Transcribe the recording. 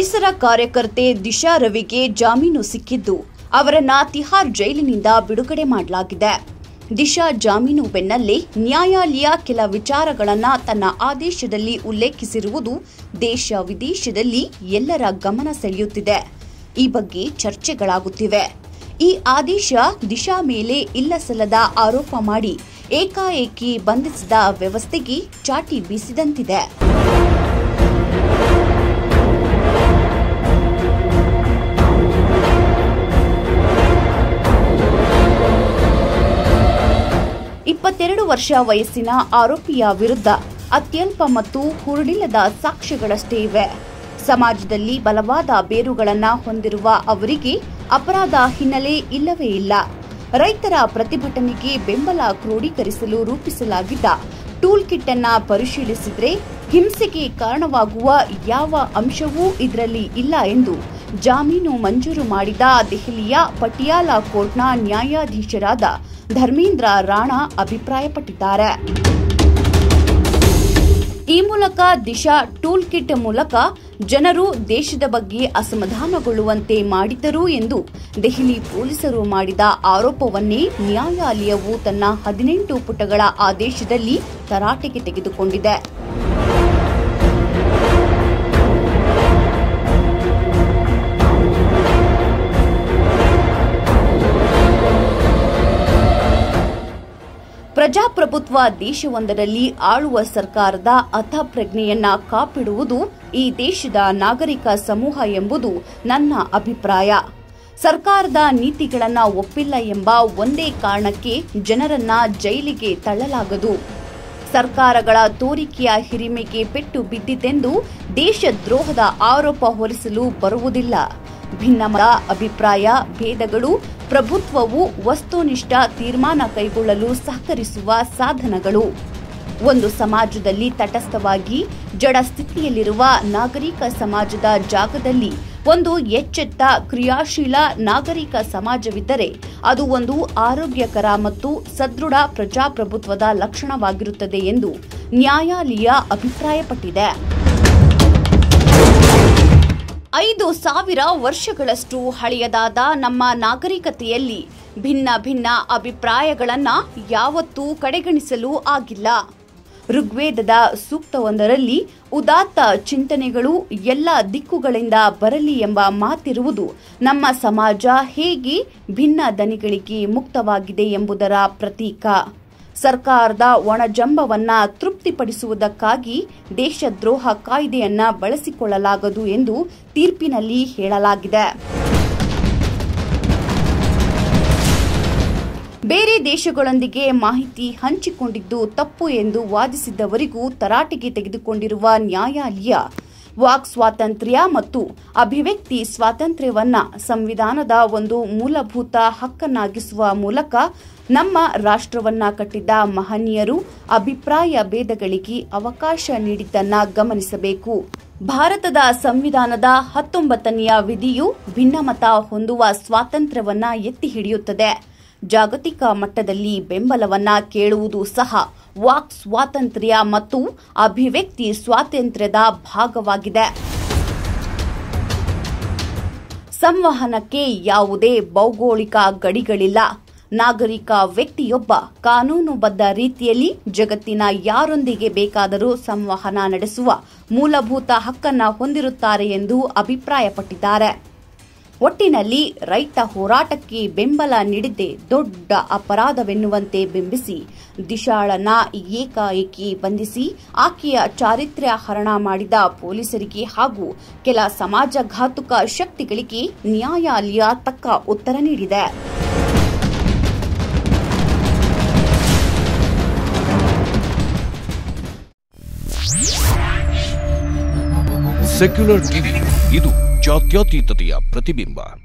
ಪರಿಸರ ಕಾರ್ಯಕರ್ತೆ ದಿಶಾ ರವಿಗೆ ಜಾಮೀನು ಸಿಕ್ಕಿದ್ದು ಅವರನ್ನ ತಿಹಾರ್ ಜೈಲಿನಿಂದ ಬಿಡುಗಡೆ ಮಾಡಲಾಗಿದೆ ದಿಶಾ ಜಾಮೀನು ಬೆನ್ನಲ್ಲೇ ನ್ಯಾಯಾಲಯ ಕೆಲ ವಿಚಾರಗಳನ್ನ ತನ್ನ ಆದೇಶದಲ್ಲಿ ಉಲ್ಲೇಖಿಸಿರುವುದು ದೇಶ ವಿದೇಶದಲ್ಲಿ ಎಲ್ಲರ ಗಮನ ಸೆಳೆಯುತ್ತಿದೆ ಈ ಬಗ್ಗೆ ಚರ್ಚೆಗಳಾಗುತ್ತಿವೆ ಈ ಆದೇಶ ದಿಶಾ ಮೇಲೆ ಇಲ್ಲಸಲ್ಲದ ಆರೋಪ ಮಾಡಿ ಏಕಾಏಕಿ ಬಂಧಿಸಿದ ವ್ಯವಸ್ಥೆಗೆ ಚಾಟಿ ಬೀಸಿದಂತಿದೆ ಇಪ್ಪತ್ತೆರಡು ವರ್ಷ ವಯಸ್ಸಿನ ಆರೋಪಿಯ ವಿರುದ್ಧ ಅತ್ಯಲ್ಪ ಮತ್ತು ಹುರುಳಿಲ್ಲದ ಸಾಕ್ಷ್ಯಗಳಷ್ಟೇ ಇವೆ ಸಮಾಜದಲ್ಲಿ ಬಲವಾದ ಬೇರುಗಳನ್ನ ಹೊಂದಿರುವ ಅವರಿಗೆ ಅಪರಾಧ ಹಿನ್ನೆಲೆ ಇಲ್ಲವೇ ಇಲ್ಲ ರೈತರ ಪ್ರತಿಭಟನೆಗೆ ಬೆಂಬಲ ಕ್ರೋಢೀಕರಿಸಲು ರೂಪಿಸಲಾಗಿದ್ದ ಟೂಲ್ ಕಿಟ್ ಅನ್ನ ಪರಿಶೀಲಿಸಿದ್ರೆ ಹಿಂಸೆಗೆ ಕಾರಣವಾಗುವ ಯಾವ ಅಂಶವೂ ಇದರಲ್ಲಿ ಇಲ್ಲ ಎಂದು ಜಾಮೀನು ಮಂಜೂರು ಮಾಡಿದ ದೆಹಲಿಯ ಪಟಿಯಾಲ ಕೋರ್ಟ್ನ ನ್ಯಾಯಾಧೀಶರಾದ ಧರ್ಮೇಂದ್ರ ರಾಣಾ ಅಭಿಪ್ರಾಯಪಟ್ಟಿದ್ದಾರೆ ಈ ಮೂಲಕ ದಿಶಾ ಟೂಲ್ ಕಿಟ್ ಮೂಲಕ ಜನರು ದೇಶದ ಬಗ್ಗೆ ಅಸಮಾಧಾನಗೊಳ್ಳುವಂತೆ ಮಾಡಿದ್ದರು ಎಂದು ದೆಹಲಿ ಪೊಲೀಸರು ಮಾಡಿದ ಆರೋಪವನ್ನೇ ನ್ಯಾಯಾಲಯವು ತನ್ನ ಹದಿನೆಂಟು ಪುಟಗಳ ಆದೇಶದಲ್ಲಿ ತರಾಟೆಗೆ ತೆಗೆದುಕೊಂಡಿದೆ ಪ್ರಜಾಪ್ರಭುತ್ವ ದೇಶವೊಂದರಲ್ಲಿ ಆಳುವ ಸರ್ಕಾರದ ಅಥಪ್ರಜ್ಞೆಯನ್ನ ಕಾಪಿಡುವುದು ಈ ದೇಶದ ನಾಗರಿಕ ಸಮೂಹ ಎಂಬುದು ನನ್ನ ಅಭಿಪ್ರಾಯ ಸರ್ಕಾರದ ನೀತಿಗಳನ್ನ ಒಪ್ಪಿಲ್ಲ ಎಂಬ ಒಂದೇ ಕಾರಣಕ್ಕೆ ಜನರನ್ನ ಜೈಲಿಗೆ ತಳ್ಳಲಾಗದು ಸರ್ಕಾರಗಳ ತೋರಿಕೆಯ ಹಿರಿಮೆಗೆ ಪೆಟ್ಟು ಬಿದ್ದಿತೆಂದು ದೇಶದ್ರೋಹದ ಆರೋಪ ಹೊರಿಸಲು ಬರುವುದಿಲ್ಲ ಭಿನ್ನಮತ ಅಭಿಪ್ರಾಯ ಭೇದಗಳು ಪ್ರಭುತ್ವವು ವಸ್ತುನಿಷ್ಠ ತೀರ್ಮಾನ ಕೈಗೊಳ್ಳಲು ಸಹಕರಿಸುವ ಸಾಧನಗಳು ಒಂದು ಸಮಾಜದಲ್ಲಿ ತಟಸ್ಥವಾಗಿ ಜಡ ಸ್ಥಿತಿಯಲ್ಲಿರುವ ನಾಗರಿಕ ಸಮಾಜದ ಜಾಗದಲ್ಲಿ ಒಂದು ಎಚ್ಚೆತ್ತ ಕ್ರಿಯಾಶೀಲ ನಾಗರಿಕ ಸಮಾಜವಿದ್ದರೆ ಅದು ಒಂದು ಆರೋಗ್ಯಕರ ಮತ್ತು ಸದೃಢ ಪ್ರಜಾಪ್ರಭುತ್ವದ ಲಕ್ಷಣವಾಗಿರುತ್ತದೆ ಎಂದು ನ್ಯಾಯಾಲಯ ಅಭಿಪ್ರಾಯಪಟ್ಟಿದೆ ಐದು ಸಾವಿರ ವರ್ಷಗಳಷ್ಟು ಹಳೆಯದಾದ ನಮ್ಮ ನಾಗರಿಕತೆಯಲ್ಲಿ ಭಿನ್ನ ಭಿನ್ನ ಅಭಿಪ್ರಾಯಗಳನ್ನ ಯಾವತ್ತೂ ಕಡೆಗಣಿಸಲು ಆಗಿಲ್ಲ ಋಗ್ವೇದದ ಸೂಕ್ತವೊಂದರಲ್ಲಿ ಉದಾತ್ತ ಚಿಂತನೆಗಳು ಎಲ್ಲ ದಿಕ್ಕುಗಳಿಂದ ಬರಲಿ ಎಂಬ ಮಾತಿರುವುದು ನಮ್ಮ ಸಮಾಜ ಹೇಗೆ ಭಿನ್ನ ದನಿಗಳಿಗೆ ಮುಕ್ತವಾಗಿದೆ ಎಂಬುದರ ಪ್ರತೀಕ ಸರ್ಕಾರದ ಒಣಜಂಬವನ್ನ ತೃಪ್ತಿಪಡಿಸುವುದಕ್ಕಾಗಿ ದೇಶದ್ರೋಹ ಕಾಯ್ದೆಯನ್ನ ಬಳಸಿಕೊಳ್ಳಲಾಗದು ಎಂದು ತೀರ್ಪಿನಲ್ಲಿ ಹೇಳಲಾಗಿದೆ ಬೇರೆ ದೇಶಗಳೊಂದಿಗೆ ಮಾಹಿತಿ ಹಂಚಿಕೊಂಡಿದ್ದು ತಪ್ಪು ಎಂದು ವಾದಿಸಿದ್ದವರಿಗೂ ತರಾಟೆಗೆ ತೆಗೆದುಕೊಂಡಿರುವ ನ್ಯಾಯಾಲಯ ವಾಕ್ ಸ್ವಾತಂತ್ರ್ಯ ಮತ್ತು ಅಭಿವ್ಯಕ್ತಿ ಸ್ವಾತಂತ್ರ್ಯವನ್ನ ಸಂವಿಧಾನದ ಒಂದು ಮೂಲಭೂತ ಹಕ್ಕನ್ನಾಗಿಸುವ ಮೂಲಕ ನಮ್ಮ ರಾಷ್ಟ್ರವನ್ನ ಕಟ್ಟಿದ್ದ ಮಹನೀಯರು ಅಭಿಪ್ರಾಯ ಭೇದಗಳಿಗೆ ಅವಕಾಶ ನೀಡಿದ್ದನ್ನ ಗಮನಿಸಬೇಕು ಭಾರತದ ಸಂವಿಧಾನದ ಹತ್ತೊಂಬತ್ತನೆಯ ವಿಧಿಯು ಭಿನ್ನಮತ ಹೊಂದುವ ಸ್ವಾತಂತ್ರ್ಯವನ್ನ ಎತ್ತಿ ಹಿಡಿಯುತ್ತದೆ ಜಾಗತಿಕ ಮಟ್ಟದಲ್ಲಿ ಬೆಂಬಲವನ್ನ ಕೇಳುವುದು ಸಹ ವಾಕ್ ಸ್ವಾತಂತ್ರ್ಯ ಮತ್ತು ಅಭಿವ್ಯಕ್ತಿ ಸ್ವಾತಂತ್ರ್ಯದ ಭಾಗವಾಗಿದೆ ಸಂವಹನಕ್ಕೆ ಯಾವುದೇ ಭೌಗೋಳಿಕ ಗಡಿಗಳಿಲ್ಲ ನಾಗರಿಕ ವ್ಯಕ್ತಿಯೊಬ್ಬ ಕಾನೂನುಬದ್ಧ ರೀತಿಯಲ್ಲಿ ಜಗತ್ತಿನ ಯಾರೊಂದಿಗೆ ಬೇಕಾದರೂ ಸಂವಹನ ನಡೆಸುವ ಮೂಲಭೂತ ಹಕ್ಕನ್ನ ಹೊಂದಿರುತ್ತಾರೆ ಎಂದು ಅಭಿಪ್ರಾಯಪಟ್ಟಿದ್ದಾರೆ ಒಟ್ಟಿನಲ್ಲಿ ರೈತ ಹೋರಾಟಕ್ಕೆ ಬೆಂಬಲ ನೀಡಿದ್ದೇ ದೊಡ್ಡ ಅಪರಾಧವೆನ್ನುವಂತೆ ಬಿಂಬಿಸಿ ದಿಶಾಳನ್ನ ಏಕಾಏಕಿ ಬಂಧಿಸಿ ಆಕೆಯ ಚಾರಿತ್ರ್ಯ ಹರಣ ಮಾಡಿದ ಪೊಲೀಸರಿಗೆ ಹಾಗೂ ಕೆಲ ಸಮಾಜಘಾತುಕ ಶಕ್ತಿಗಳಿಗೆ ನ್ಯಾಯಾಲಯ ತಕ್ಕ ಉತ್ತರ ನೀಡಿದೆ ಸೆಕ್ಯುಲರ್ ಟಿವಿ ಇದು ಜಾತ್ಯತೀತತೆಯ ಪ್ರತಿಬಿಂಬ